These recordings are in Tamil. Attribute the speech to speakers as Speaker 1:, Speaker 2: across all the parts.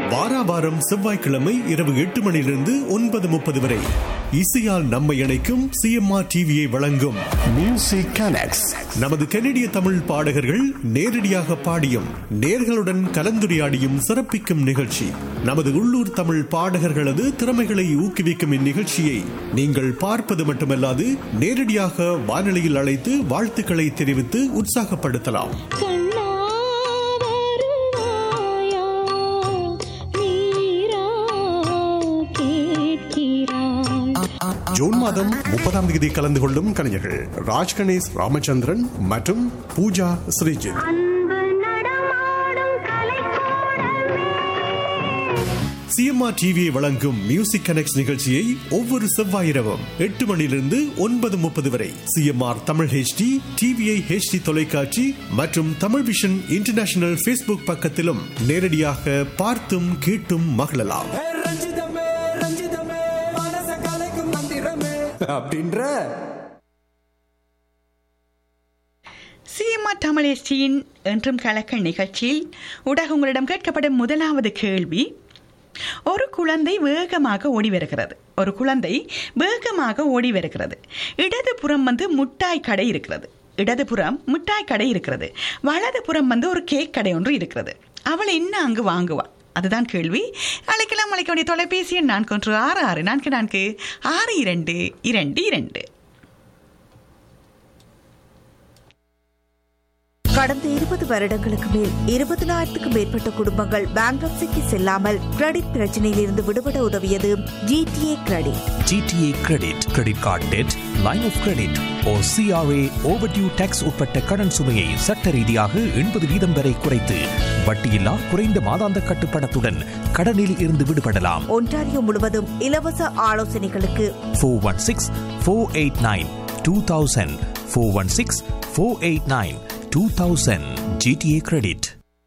Speaker 1: வாரா வாரம் செவ்வாய்க்கிழமை இரவு எட்டு மணியிலிருந்து ஒன்பது முப்பது வரை இசையால் நம்மை இணைக்கும் சிஎம்ஆர் டிவியை வழங்கும்
Speaker 2: Music Connects.
Speaker 1: நமது கனடிய தமிழ் பாடகர்கள் நேரடியாக பாடியும் நேர்களுடன் கலந்துரையாடியும் சிறப்பிக்கும் நிகழ்ச்சி நமது உள்ளூர் தமிழ் பாடகர்களது திறமைகளை ஊக்குவிக்கும் இந்நிகழ்ச்சியை நீங்கள் பார்ப்பது மட்டுமல்லாது நேரடியாக வானொலியில் அழைத்து வாழ்த்துக்களை தெரிவித்து உற்சாகப்படுத்தலாம்
Speaker 3: கண்ணா வருவாயா நீரா கேட்கிறாய்
Speaker 1: ஜூன் மாதம் முப்பதாம் தேதி கலந்து கொள்ளும் கலைஞர்கள் ராஜ் கணேஷ் ராமச்சந்திரன் மற்றும் பூஜா ஸ்ரீஜித்
Speaker 3: அன்பு நடமாடும் கலைக்கூடமே
Speaker 1: சிஎம்ஆர் டிவியை வழங்கும் மியூசிக் கனெக்ட் நிகழ்ச்சியை ஒவ்வொரு செவ்வாய் இரவும் எட்டு மணியிலிருந்து ஒன்பது முப்பது வரை CMR Tamil HD TVI HD தொலைக்காட்சி மற்றும் தமிழ் விஷன் இன்டர்நேஷனல் ஃபேஸ்புக் பக்கத்திலும் நேரடியாக பார்த்தும் கேட்டும் மகிழலாம்
Speaker 4: ஏ ரஞ்சிதமே ரஞ்சிதமே மனச கலைக்கும் மந்திரமே
Speaker 2: அப்படின்ற
Speaker 5: சிஎம்ஆர் தமிழேசியின் என்றும் கலக்கல் நிகழ்ச்சியில் ஊடாக உங்களிடம் கேட்கப்படும் முதலாவது கேள்வி ஒரு குழந்தை வேகமாக ஓடி வருகிறது ஒரு குழந்தை வேகமாக ஓடி வருகிறது இடதுபுறம் வந்து முட்டாய் கடை இருக்கிறது இடதுபுறம் மிட்டாய் கடை இருக்கிறது வலதுபுறம் வந்து ஒரு கேக் கடை ஒன்று இருக்கிறது அவள் என்ன அங்கு வாங்குவா அதுதான் கேள்வி அழைக்கலாம் அழைக்க வேண்டிய தொலைபேசி எண் நான்கு ஒன்று ஆறு ஆறு நான்கு நான்கு ஆறு இரண்டு இரண்டு இரண்டு
Speaker 6: கடந்த இருபது வருடங்களுக்கு மேல் இருபதனாயிரத்துக்கும் மேற்பட்ட குடும்பங்கள் பேங்க்ரப்சிக்கு செல்லாமல் கிரெடிட் பிரச்சனையில் இருந்து விடுபட உதவியது GTA credit
Speaker 7: GTA credit credit card debt line of credit or CRA overdue taxes உட்பட்ட கடன் சுமையை சட்ட ரீதியாக எண்பது வீதம் வரை குறைத்து வட்டியில்லா குறைந்த மாதாந்த கட்டுப்பணத்துடன் கடனில் இருந்து விடுபடலாம்
Speaker 6: ஒன்டாரியோ முழுவதும் இலவச ஆலோசனைகளுக்கு
Speaker 7: four one six four eight nine two thousand four one six four eight nine two thousand GTA credit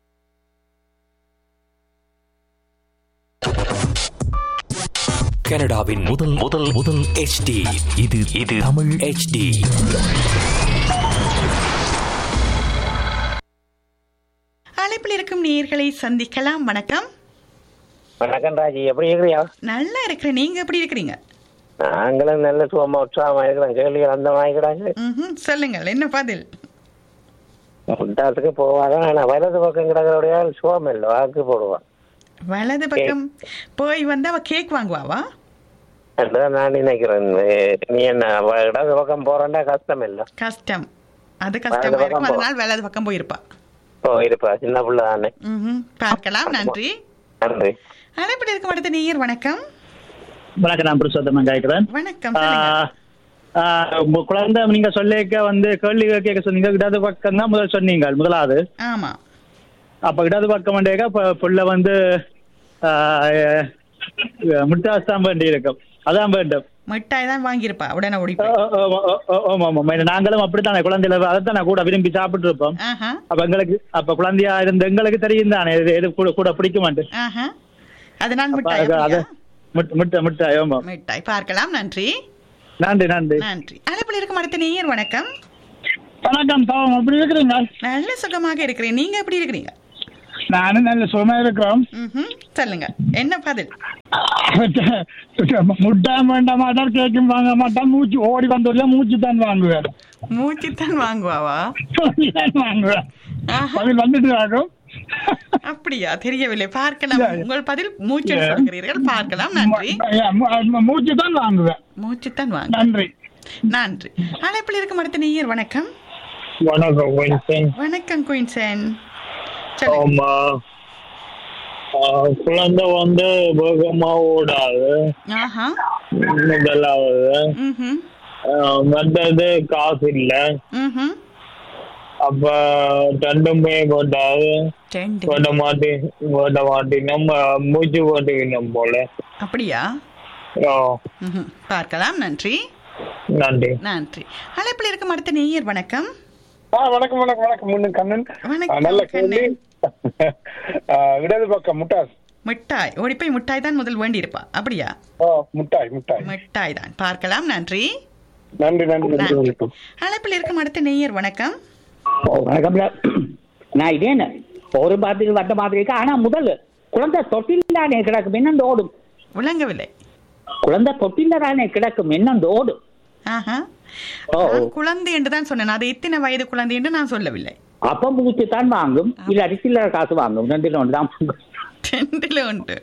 Speaker 7: கனடாவின் முதல் முதல் முதல் HD இது இது தமிழ் HD
Speaker 5: அழைப்பில் இருக்கும் நேயர்களை சந்திக்கலாம் வணக்கம்
Speaker 8: வணக்கம் ராஜி எப்படி இருக்கிறியா
Speaker 5: நல்லா இருக்கிறேன் நீங்க எப்படி இருக்கிறீங்க
Speaker 8: நாங்களும் நல்ல சுகமா உற்சாகமா இருக்கிறோம் கேள்விகள் அந்த வாங்கிக்கிறாங்க
Speaker 5: ம்ஹும். சொல்லுங்கள் என்ன பதில்
Speaker 8: முட்டாத்துக்கு போவாதான் ஆனா வலது பக்கம் கிடக்கிறோடைய சுகம் இல்லை வாக்கு போடுவான்
Speaker 5: வலது பக்கம் போய் வந்து அவ கேக் வாங்குவாவா
Speaker 8: என்றுதான் நான் நினைக்கிறேன் ஏ, நீ என்ன அவ இடது பக்கம் போறேன்டா கஷ்டம் இல்லை
Speaker 5: கஷ்டம் அது கஷ்டமா
Speaker 8: வலது
Speaker 5: இருக்கும்
Speaker 8: பக்கம் போ.
Speaker 5: அதனால் வலது பக்கம் போயிருப்பா
Speaker 8: ஓ இருப்பா சின்ன பிள்ளை தானே
Speaker 5: ம்ஹும். பார்க்கலாம் நன்றி
Speaker 8: நன்றி
Speaker 5: அழைப்பில் இருக்கும் அடுத்த நேயர் வணக்கம்
Speaker 9: வணக்கம் நான் புருஷோத்தமன் கேட்கிறேன்
Speaker 5: வணக்கம் சொல்லுங்க.
Speaker 9: ஆஹ், ஆஹ், உங்க குழந்தை நீங்க சொல்லிக்க வந்து கேள்வி கேட்க சொன்னீங்க இடது பக்கம் தான் முதல் சொன்னீங்க முதலாவது
Speaker 5: ஆமா
Speaker 9: அப்ப இடது பக்கம் வந்தேக்க இப்ப புள்ள வந்து ஆஹ், முட்டாஸ் தான் வேண்டி இருக்கும் அதான் வேண்டும்
Speaker 5: மிட்டாய் தான் வாங்கியிருப்பா உடனே ஓடி
Speaker 9: ஆ,
Speaker 5: போய்
Speaker 9: ஆ, ஆ, ஆ, ஆமா ஆமா நாங்களும் அப்படித்தானே குழந்தையில அதைத்தான் நான் கூட விரும்பி சாப்பிட்டு இருப்போம்
Speaker 5: ஆஹா
Speaker 9: அப்ப எங்களுக்கு அப்ப குழந்தையா இருந்த எங்களுக்கு தெரியும் தானே எது எது கூட கூட பிடிக்குமாண்டு
Speaker 5: ஆஹா அதனால்
Speaker 9: அப்ப
Speaker 5: மிட்டாய்
Speaker 9: அது- அது
Speaker 5: அப்படியா?
Speaker 9: முட்டை முட்டை முட்டை ஆமா
Speaker 5: மிட்டாய் பார்க்கலாம் நன்றி
Speaker 9: நன்றி நன்றி
Speaker 5: நன்றி அழைப்பில் இருக்கும் அடுத்த நேயர் வணக்கம்
Speaker 9: வணக்கம் பாவம் அப்படி இருக்கிறீங்க
Speaker 5: நல்ல சுகமாக இருக்கிறேன் நீங்க எப்படி இருக்கிறீங்க
Speaker 9: நானும் நல்ல சுகமா இருக்கிறோம்
Speaker 5: ம்ஹும். சொல்லுங்க என்ன பதில்
Speaker 9: முட்டை வேண்ட மாட்டார் கேக்கும் வாங்க மாட்டான் மூச்சு ஓடி வந்துள்ள மூச்சு தான் வாங்குவேன்
Speaker 5: மூச்சுத்தான் வாங்குவாவா
Speaker 9: மூச்சு தான் வாங்குவேன்
Speaker 5: ஆஹா.
Speaker 9: பதில் வந்துட்டு ஆகும்
Speaker 5: அப்படியா தெரியவில்லை பார்க்கலாம் உங்கள் பதில் மூச்சு சொல்கிறீர்கள் பார்க்கலாம் நன்றி
Speaker 9: மூச்சு தான் வாங்குவேன்
Speaker 5: மூச்சுத்தான் வாங்க
Speaker 9: நன்றி
Speaker 5: நன்றி அழைப்பில் இருக்கும் அடுத்த நேயர் வணக்கம்
Speaker 9: வணக்கம் வின்சன்.
Speaker 5: வணக்கம் குயின்சன் சொல்லுங்க
Speaker 9: ஆமா ஆ, குழந்தை வந்து வேகமா ஓடாது
Speaker 5: ஆஹா
Speaker 9: முதலாவது
Speaker 5: ம்ஹும்.
Speaker 9: ஆ, மற்றது காசு இல்ல
Speaker 5: ம்ஹும்.
Speaker 9: அப்ப ரெண்டுமே கொண்டாது
Speaker 5: ரெண்டு
Speaker 9: கொண்ட மாட்டி கொண்ட மாட்டினோம் மூச்சு போட்டுக்கணும் போல
Speaker 5: அப்படியா
Speaker 9: ஆ,
Speaker 5: ம்ஹும். பார்க்கலாம் நன்றி
Speaker 9: நன்றி
Speaker 5: நன்றி அழைப்பில் இருக்கும் அடுத்த நேயர் வணக்கம்
Speaker 10: ஆ வணக்கம் வணக்கம் வணக்கம் முன்னு கண்ணன் ஆ,
Speaker 5: வணக்கம்
Speaker 10: நல்ல கேள்வி
Speaker 5: கண்ணன்.
Speaker 10: ஆ, இடது பக்கம் முட்டாஸ்
Speaker 5: மிட்டாய் ஓடி போய் மிட்டாய் தான் முதல் வேண்டி இருப்பா அப்படியா
Speaker 10: ஓ முட்டாய் முட்டாய்
Speaker 5: மிட்டாய் தான் பார்க்கலாம் நன்றி
Speaker 10: நன்றி நன்றி நன்றி
Speaker 5: நன்றி.
Speaker 10: வணக்கம்
Speaker 5: அழைப்பில் இருக்கும் அடுத்த நேயர் வணக்கம்
Speaker 11: வணக்கம் நான் இதே என்ன ஒரு மாதிரி வட்ட மாதிரி இருக்கு ஆனா முதல் குழந்தை தொட்டில் தானே கிடக்கும் என்னண்டு ஓடும்
Speaker 5: விளங்கவில்லை
Speaker 11: குழந்தை தொட்டில தானே கிடக்கும் என்னண்டு ஓடும்
Speaker 5: ஆஹா
Speaker 11: ஓ ஓ.
Speaker 5: நான் குழந்தை என்று தான் சொன்னேன் அது எத்தனை வயது குழந்தை என்று நான் சொல்லவில்லை
Speaker 11: அப்ப பூச்சி தான் வாங்கும் இல்லாட்டி சில்லறை காசு வாங்கும் ரெண்டுல ஒன்று தான் வாங்கும்
Speaker 5: ரெண்டுல உண்டு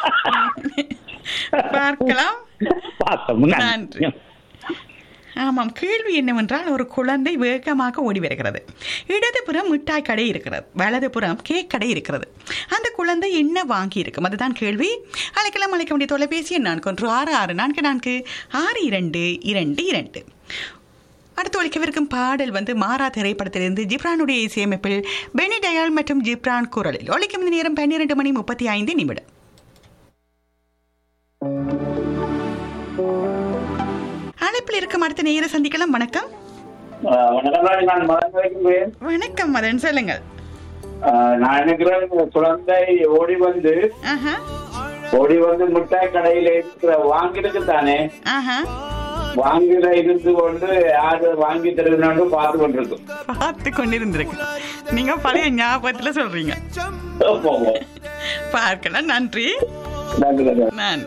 Speaker 5: பார்க்கலாம்
Speaker 11: பார்த்தோம்
Speaker 5: நன்றி. ஆமாம் கேள்வி என்னவென்றால் ஒரு குழந்தை வேகமாக ஓடி வருகிறது இடதுபுறம் மிட்டாய் கடை இருக்கிறது வலதுபுறம் கேக் கடை இருக்கிறது அந்த குழந்தை என்ன வாங்கி இருக்கும் அதுதான் கேள்வி அழைக்கலாம் அழைக்க வேண்டிய தொலைபேசி எண் நான்கு ஒன்று ஆறு ஆறு நான்கு நான்கு ஆறு இரண்டு இரண்டு இரண்டு அடுத்து ஒழிக்கவிருக்கும் பாடல் வந்து மாறா திரைப்படத்திலிருந்து ஜிப்ரானுடைய இசையமைப்பில் பெனி டயால் மற்றும் ஜிப்ரான் குரலில் ஒழிக்கும் இந்த நேரம் பன்னிரண்டு மணி முப்பத்தி ஐந்து நிமிடம் அழைப்பில் இருக்கும் அடுத்த நேர சந்திக்கலாம் வணக்கம்
Speaker 12: வணக்கம் நான் மதன் வைக்கிறேன்
Speaker 5: வணக்கம் மதன் சொல்லுங்கள்
Speaker 12: நான் நினைக்கிறேன் குழந்தை ஓடி வந்து
Speaker 5: ஆஹா
Speaker 12: ஓடி வந்து மிட்டாய் கடையில இருக்கிற வாங்கிருக்கு தானே
Speaker 5: ஆஹா
Speaker 12: வாங்கில இருந்து கொண்டு யாரு வாங்கி தருவினு பார்த்து கொண்டிருக்கும்
Speaker 5: பார்த்து கொண்டிருந்திருக்கு நீங்க பழைய ஞாபகத்துல சொல்றீங்க
Speaker 12: போவோம்
Speaker 5: பார்க்கலாம் நன்றி
Speaker 12: நன்றி நன்றி
Speaker 5: நன்றி